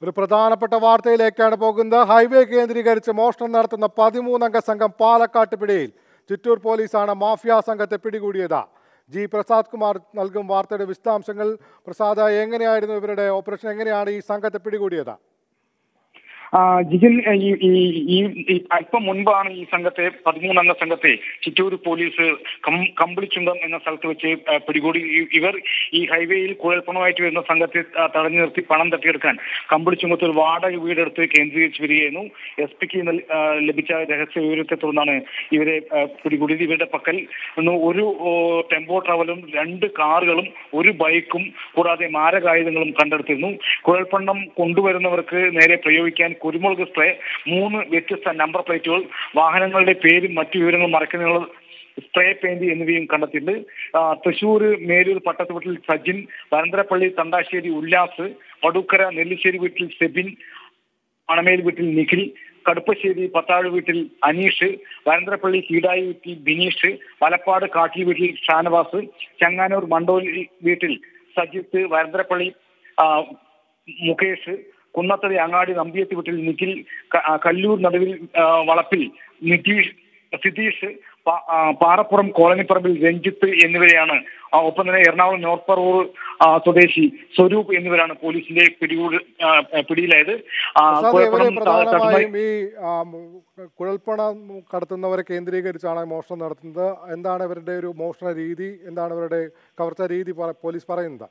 ഒരു പ്രധാനപ്പെട്ട വാർത്തയിലേക്കാണ് പോകുന്നത് ഹൈവേ കേന്ദ്രീകരിച്ച് മോഷണം നടത്തുന്ന പതിമൂന്നംഗ സംഘം പാലക്കാട്ട് പിടിയിൽ ചിറ്റൂർ പോലീസാണ് മാഫിയ സംഘത്തെ പിടികൂടിയത് ജി പ്രസാദ് കുമാർ നൽകും വാർത്തയുടെ വിശദാംശങ്ങൾ പ്രസാദ് എങ്ങനെയായിരുന്നു ഇവരുടെ ഓപ്പറേഷൻ എങ്ങനെയാണ് ഈ സംഘത്തെ പിടികൂടിയത് ആ, ജിജിൻ ഈ ഈ- ഈ ഈ അല്പം മുൻപാണ് ഈ സംഘത്തെ പതിമൂന്നംഗ സംഘത്തെ ചിറ്റൂർ പോലീസ് കം- കമ്പിളിച്ചുണ്ടം എന്ന സ്ഥലത്ത് വെച്ച് ആ, പിടികൂടി ഈ- ഇവർ ഈ ഹൈവേയിൽ കുഴൽപ്പണമായിട്ട് വരുന്ന സംഘത്തെ ആ, തടഞ്ഞു നിർത്തി പണം തട്ടിയെടുക്കാൻ കമ്പിളിച്ചുങ്കത്ത് ഒരു വാടക വീടെടുത്ത് കേന്ദ്രീകരിച്ച് വരികയായിരുന്നു എസ് പിക്ക് ലഭിച്ച രഹസ്യ വിവരത്തെ തുടർന്നാണ് ഇവരെ ആ, പിടികൂടിയത് ഇവരുടെ പക്കൽ നിന്ന് ഒരു ഓ, ടെമ്പോ ട്രാവലും രണ്ട് കാറുകളും ഒരു ബൈക്കും കൂടാതെ മാരകായുധങ്ങളും കണ്ടെടുത്തിരുന്നു കുഴൽപ്പണം കൊണ്ടുവരുന്നവർക്ക് നേരെ പ്രയോഗിക്കാൻ കുരുമുളക് സ്പ്രേ മൂന്ന് വ്യത്യസ്ത നമ്പർ പ്ലേറ്റുകൾ വാഹനങ്ങളുടെ പേരും മറ്റു വിവരങ്ങളും മറയ്ക്കുന്നതിനുള്ള സ്പ്രേ പെയിന്റ് എന്നിവയും കണ്ടെത്തിയിട്ടുണ്ട് ആ, തൃശൂർ മേലൂർ പട്ടത്തുവീട്ടിൽ സജിൻ വരന്തരപ്പള്ളി തണ്ടാശ്ശേരി ഉല്ലാസ് വടൂക്കര നെല്ലിശ്ശേരി വീട്ടിൽ സെബിൻ അണമേൽ വീട്ടിൽ നിഖിൽ കടുപ്പശ്ശേരി പത്താഴ് വീട്ടിൽ അനീഷ് വരന്തരപ്പള്ളി കീടായി വീട്ടിൽ ബിനീഷ് വലപ്പാട് കാട്ടിൽ വീട്ടിൽ ഷാനവാസ് ചങ്ങാനൂർ മണ്ടോലി വീട്ടിൽ സജിത്ത് വരന്തരപ്പള്ളി ആ, മുകേഷ് കുന്നത്തടി അങ്ങാടി നമ്പിയത്ത് വീട്ടിൽ നിഖിൽ ക- ആ, കല്ലൂർ നടുവിൽ ആ, വളപ്പിൽ നിതീഷ് സിതീഷ് പ- ആ, പാറപ്പുറം കോളനിപ്പറമ്പിൽ രഞ്ജിത്ത് എന്നിവരെയാണ് ആ, ഒപ്പം തന്നെ എറണാകുളം നോർത്ത് പറവൂർ ആ, സ്വദേശി സ്വരൂപ് എന്നിവരാണ് പോലീസിന്റെ പിടികൂട് ആ, പിടിയിലായത് ആ, പ്രസാദ് ഇവര് കുഴൽപ്പണം ത- തട്ടുമായി- പ്രധാനമായും ഈ ആം, കുഴൽപ്പണം കടത്തുന്നവരെ കേന്ദ്രീകരിച്ചാണ് മോഷണം നടത്തുന്നത് എന്താണ് ഇവരുടെ ഒരു മോഷണ രീതി എന്താണ് ഇവരുടെ കവർച്ച രീതി പറ- പോലീസ് പറയുന്നത്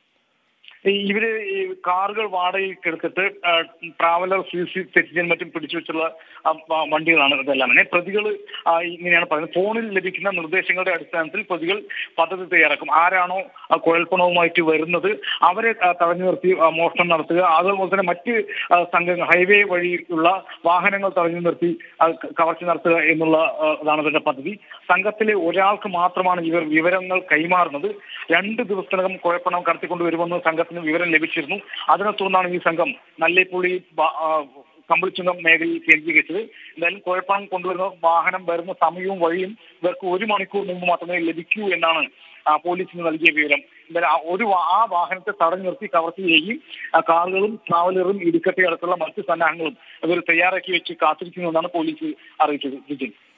ഈ ഇവര് ഈ കാറുകൾ വാടകയ്ക്ക് എടുത്തിട്ട് ആ, ട്രാവലർ സി സി തെറ്റിച്ചും മറ്റും പിടിച്ചു വെച്ചുള്ള ആ, വ- വണ്ടികളാണ് ഇതെല്ലാം തന്നെ പ്രതികൾ ഇങ്ങനെയാണ് പറയുന്നത് ഫോണിൽ ലഭിക്കുന്ന നിർദ്ദേശങ്ങളുടെ അടിസ്ഥാനത്തിൽ പ്രതികൾ പദ്ധതി തയ്യാറാക്കും ആരാണോ ആ കുഴൽപ്പണവുമായിട്ട് വരുന്നത് അവരെ ആ, തടഞ്ഞു നിർത്തി ആ, മോഷണം നടത്തുക അതുപോലെ തന്നെ മറ്റ് ആ, സംഘങ്ങൾ ഹൈവേ വഴിയുള്ള വാഹനങ്ങൾ തടഞ്ഞു നിർത്തി ആ, ക- കവർച്ച നടത്തുക എന്നുള്ള ആ, ഇതാണ് ഇവരുടെ പദ്ധതി സംഘത്തിലെ ഒരാൾക്ക് മാത്രമാണ് ഇവർ വിവരങ്ങൾ കൈമാറുന്നത് രണ്ട് ദിവസത്തിനകം കുഴപ്പണം കടത്തിക്കൊണ്ടുവരുമെന്ന് സംഘത്തിന് വിവരം ലഭിച്ചിരുന്നു അതിനെ തുടർന്നാണ് ഈ സംഘം നല്ലേപ്പുള്ളി ബ- ആ, കമ്പിളിച്ചുങ്കം മേഖലയിൽ കേന്ദ്രീകരിച്ചത് എന്തായാലും കുഴപ്പണം കൊണ്ടുവരുന്ന വാഹനം വരുന്ന സമയവും വഴിയും ഇവർക്ക് ഒരു മണിക്കൂർ മുമ്പ് മാത്രമേ ലഭിക്കൂ എന്നാണ് ആ, പോലീസിന് നൽകിയ വിവരം എന്തായാലും ആ ഒരു വാ- ആ വാഹനത്തെ തടഞ്ഞു നിർത്തി കവർച്ച ചെയ്യുകയും ആ, കാറുകളും ട്രാവലറും ഇടുക്കട്ടെ അടക്കമുള്ള മറ്റ് സന്നാഹങ്ങളും ഇവർ തയ്യാറാക്കി വെച്ച് കാത്തിരിക്കുന്നു എന്നാണ് പോലീസ് അറിയിച്ചത് ജിജിൻ